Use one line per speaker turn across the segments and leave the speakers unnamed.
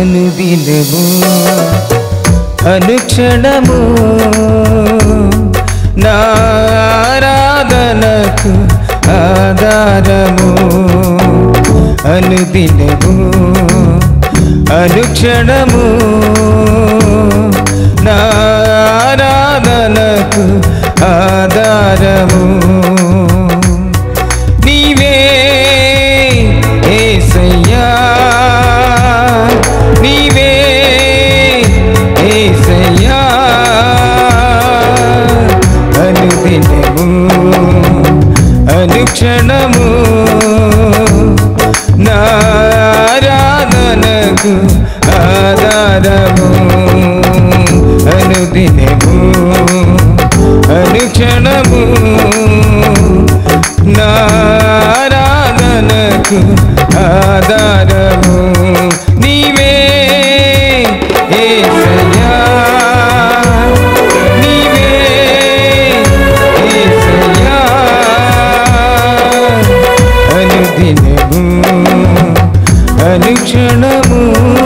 అనుదినము అనుక్షణము నారాధనకు ఆధారము అనుదినము అనుక్షణము నారాధనకు ఆధారము నీవే ఏసయ్యా నీవే ఏసయ్యా అనుదినము అనుక్షణము నారాధనకు ఆధారము అనుదినము అనుక్షణము నారాధనకు ఆధారము నీవే ఏసయ్యా నీవే ఏసయ్యా అనుదినము అనుక్షణము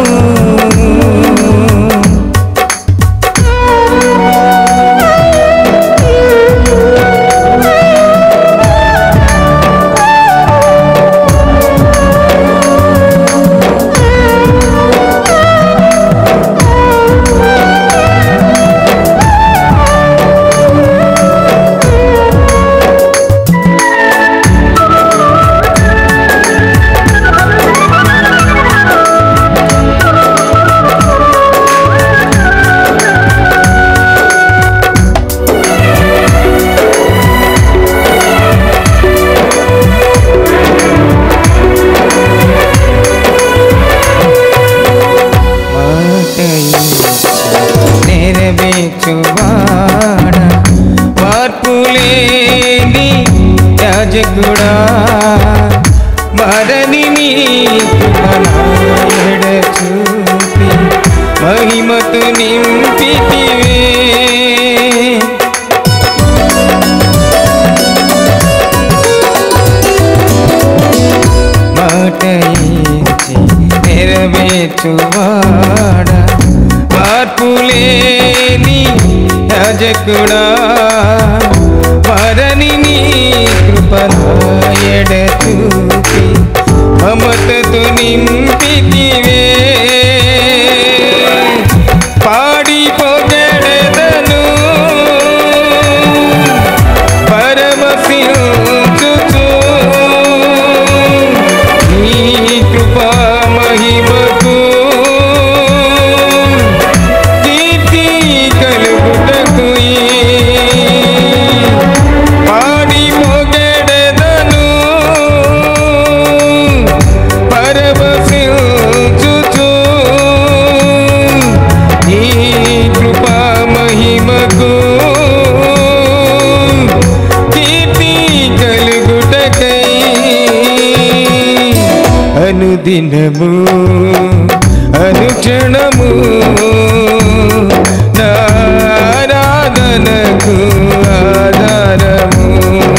మాట ఇచ్చి నెరవేర్చువాడ మార్పులేని యాజకుడా మరణి నీడ చూపి మహిమతు నింపితివే మాట ఇచ్చి నెరవేర్చువాడ మార్పులేని యాజకుడా మరణి నీ కృపనాయడ చూపి మమతతో నింపితివే పాడి పొగడెదను పరమశించుచు నీ కృపా మహిమకు కీర్తి కలుగుటకు ఈ పాడి పొగడెదను పరమశించుచు నీ కృపా మహిమకు కీర్తి కలుగుటకై అనుదినము అనుక్షణము నారాధనకు ఆధారము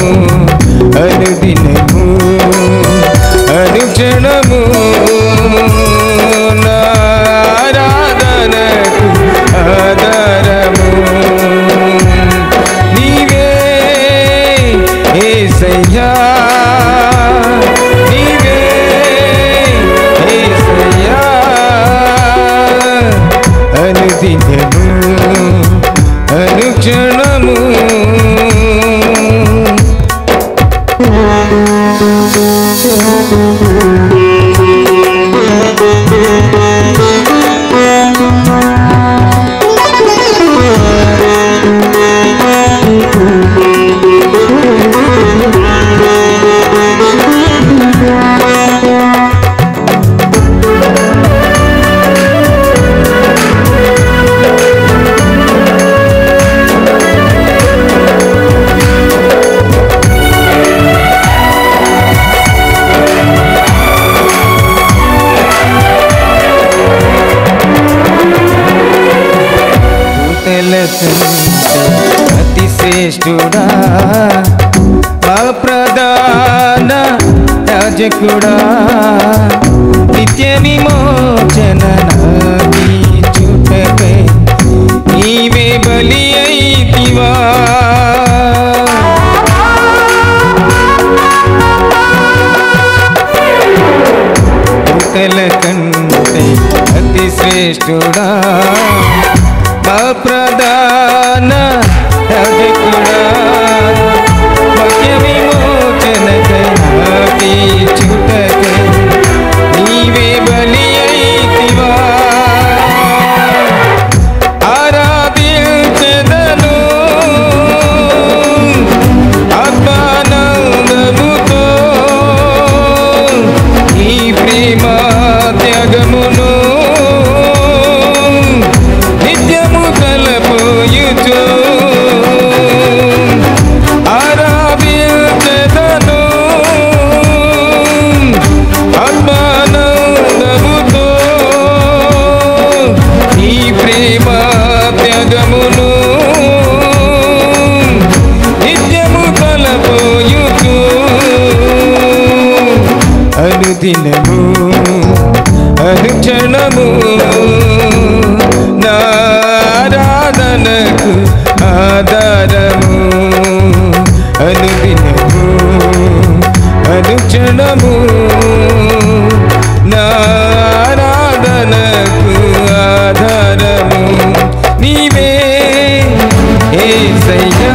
అనుదినము అనుక్షణము నారాధనకు ఆధారము నీవే ఏసయ్యా నీవే ఏసయ్యా అనుదినము అనుక్షణము దూతలకంటే అతి శ్రేష్ఠుడా మా ప్రధాన యాజకుడా నిత్య విమోచన కంటే అతి శ్రేష్ఠుడా మా ప్రధాన యాజకుడా వాక్య విమోచనకై నాటించుటకై నీవే బలి అయితివా ఆరాధించెదను ఆత్మానందముతో ఈ ప్రేమ త్యాగమును నిత్యము తలపోయుచు ఆరాధించెదను ఆత్మానందముతో ఈ ప్రేమ త్యాగమును నిత్యము తలపోయుచు అనుదినము అనుక్షణము నారాధనకు ఆధారము అనుదినము అనుక్షణము నారాధనకు ఆధారము నీవే ఏసయ్యా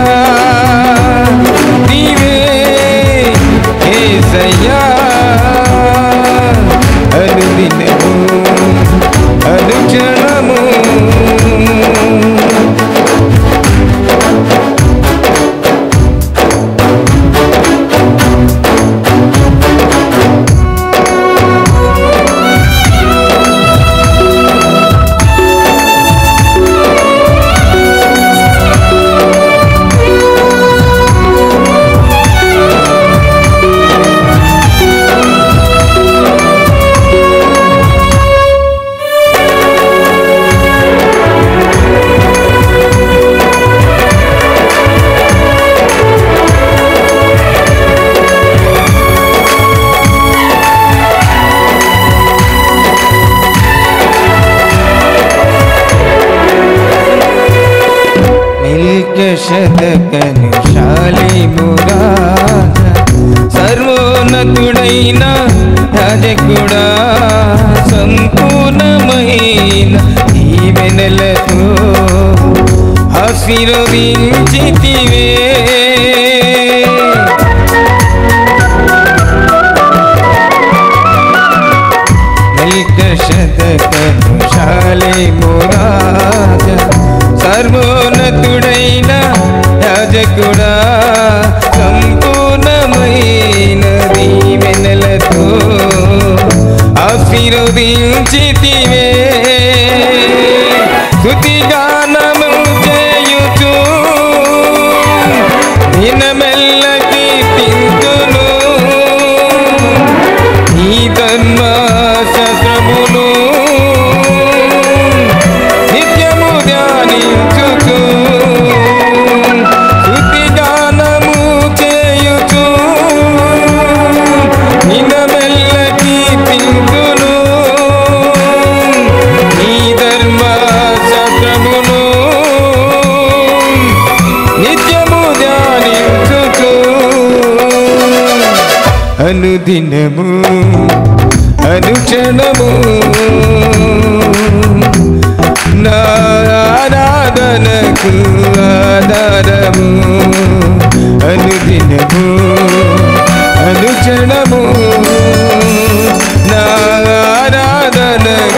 నీవే ఏసయ్యా అనుదినము అనుక్షణము మిల్క శతకను శాలిమురాజ సర్వోన్నతుడైన రాజకుడా సంపూర్ణమైన దీవెనలతో ఆశీర్వదించితివే మిల్క శతకను శాలిమురాజ సర్వోన్నతుడైన యాజకుడా సంపూర్ణమైన దీవెనలతో ఆశీర్వదించితివే స్తుతిగానము చేయుచు దినమెల్ల కీర్తింతును ఈ ధర్మశాస్త్రమును నిత్యము ధ్యానించుచు స్తుతిగానము చేయుచు నినమెల్ల కీర్తింతును ఈ ధర్మశాస్త్రమును నిత్యము ధ్యానించుచు అనుదినము అనుక్షణము నారాధనకు ఆధారము అనుదినము అనుక్షణము నారాధనకు